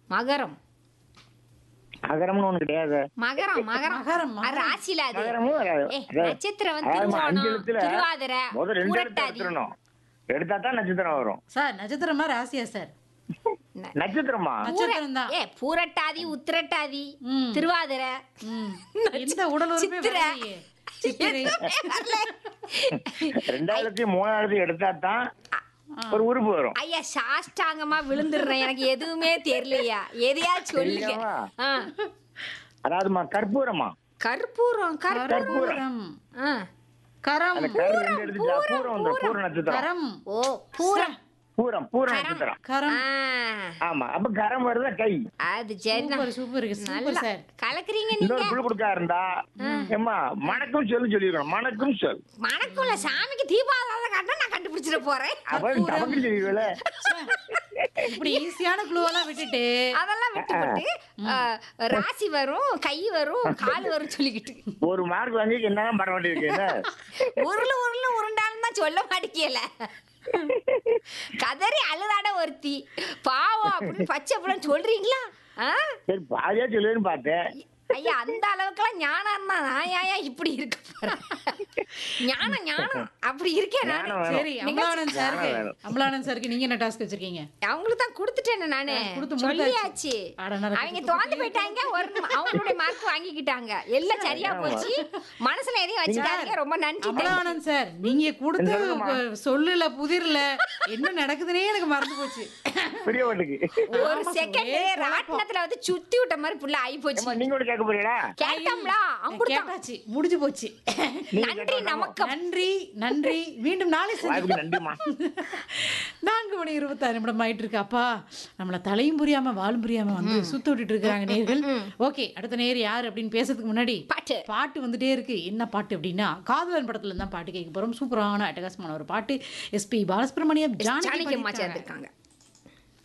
மகரம் அகரம்னு ஒண்ணு கிடையாது மகரம் மகரம் மகரம், மகரம். அது ராசியில அது மகரமும் வராது. ஏய், அதாவது- நட்சத்திரம் வந்து அதாவது அஞ்சு திருவோணம் எழுத்துல திருவாதிரை முதல் ரெண்டு எழுத்து புரட்டாதி எடுத்துடணும் எடுத்தா தான் நட்சத்திரம் வரும் சார் நட்சத்திரமா ராசியா சார் நட்சத்திரமா நட்சத்திரம் தான் ஏ பூரட்டாதி உத்திரட்டாதி ம். திருவாதிரை ம். எந்த உடல் உறுப்பே சித்திரை. வரலையே. சித்திரை எதுவுமே வரல. ரெண்டாயிரத்தி மூணாயிரத்தி எடுத்தா தான் ஒரு உறுப்பு வரும் ஐயா சாஷ்டாங்கமா விழுந்துடுறேன் எனக்கு எதுவுமே தெரியலையா எதையா சொல்லுங்க தெரியாம? ஆ. அதாவதுமா கற்பூரமா கற்பூரம் கற்பூரம் கரம் ஆ. கரம் அந்த கரு ரெண்டு எடுத்துட்டா பூரம் வந்துடும் பூர நட்சத்திரம் கரம் ஓ பூரம் பூரம் பூர நட்சத்திரம் கரம் ஆ. ஆமா அப்ப கரம் வருதா கை அது சரிதான் சூப்பர் சூப்பர் சூப்பர் நல்லா சார் கலக்குறீங்க நீங்க இன்னொரு புழு கொடுக்கா இருந்தா ஏமா மணக்கும் சொல்லு சொல்லிருக்கணும் மணக்கும் சொல் மணக்குள்ள சாமிக்கு தீபாவளி காட்டினா நான் கண்டுபிடிச்சிட போறேன் அப்ப தமக்கு சொல்லிடுவேல இப்படி ஈஸியான குழுவெல்லாம் விட்டுட்டு அதெல்லாம் விட்டுப்பட்டு ஆ, ராசி வரும் கை வரும் கால் வரும் சொல்லிக்கிட்டு ஒரு மார்க் வாங்கி என்னதான் பண்ண வேண்டியிருக்கு என்ன உருளு உருளு உருண்டாலும் தான் சொல்ல மாட்டேங்கல கதறி அழுதாட ஒருத்தி பாவம் அப்படின்னு பச்சை பிள்ளை சொல்றீங்களா ஆ? சரி பாதியா சொல்லுவேன்னு பார்த்தேன் ஐயா அந்த அளவுக்குலாம் ஞானம் தான் நான் ஏன் இப்படி இருக்க போறேன் ஞானம் ஞானம் அப்படி இருக்கேன் நானு ஞானம் வேணும். சரி அம்பலானந்த் சாருக்கு வேணும். அம்பலானந்த் சாருக்கு நீங்க என்ன டாஸ்க் வச்சிருக்கீங்க அவங்களுக்கு தான் கொடுத்துட்டேன் நானு கொடுத்து சொல்லியாச்சு அட, நான் அவங்க தோந்து போயிட்டாங்க ஒரு அவங்களுடைய மார்க் வாங்கிக்கிட்டாங்க எல்லாம் சரியா போச்சு மனசுல எதையும் வச்சுக்காதீங்க ரொம்ப நன்றி அம்பலானந்த் சார் நீங்க கொடுத்த சொல்லுல புதிர்ல என்ன நடக்குதுன்னே எனக்கு மறந்து போச்சு பெரிய ஓட்டுக்கு ஒரு செகண்ட் ராட்டினத்துல வந்து சுத்தி விட்ட மாதிரி புள்ள ஆகி போச்சு ஏம்மா, நீங்க கூட கேட்க போறீங்களா கேட்டோம்ல அம்புடுதான் கேட்டாச்சு முடிஞ்சு போச்சு நன்றி நமக்கு நன்றி நன்றி மீண்டும் நாளை சந்திப்போம். வாய்ப்புக்கு நன்றிமா நான்கு மணி இருபத்தாறு நிமிடம் ஆயிட்டு இருக்கு அப்பா நம்மள தலையும் புரியாம வாலும் புரியாம வந்து சுத்த விட்டுட்டு இருக்காங்க நேர்கள் ஓகே அடுத்த நேர் யார் அப்படின்னு பேசுறதுக்கு முன்னாடி பாட்டு பாட்டு வந்துட்டே இருக்கு என்ன பாட்டு அப்படின்னா காதலன் படத்துல இருந்து தான் பாட்டு கேட்க போறோம் சூப்பரான அட்டகாசமான ஒரு பாட்டு எஸ்பி பாலசுப்ரமணியம் ஜானகி ஜானகி அம்மா பாடியிருக்காங்க. சேர்ந்திருக்காங்க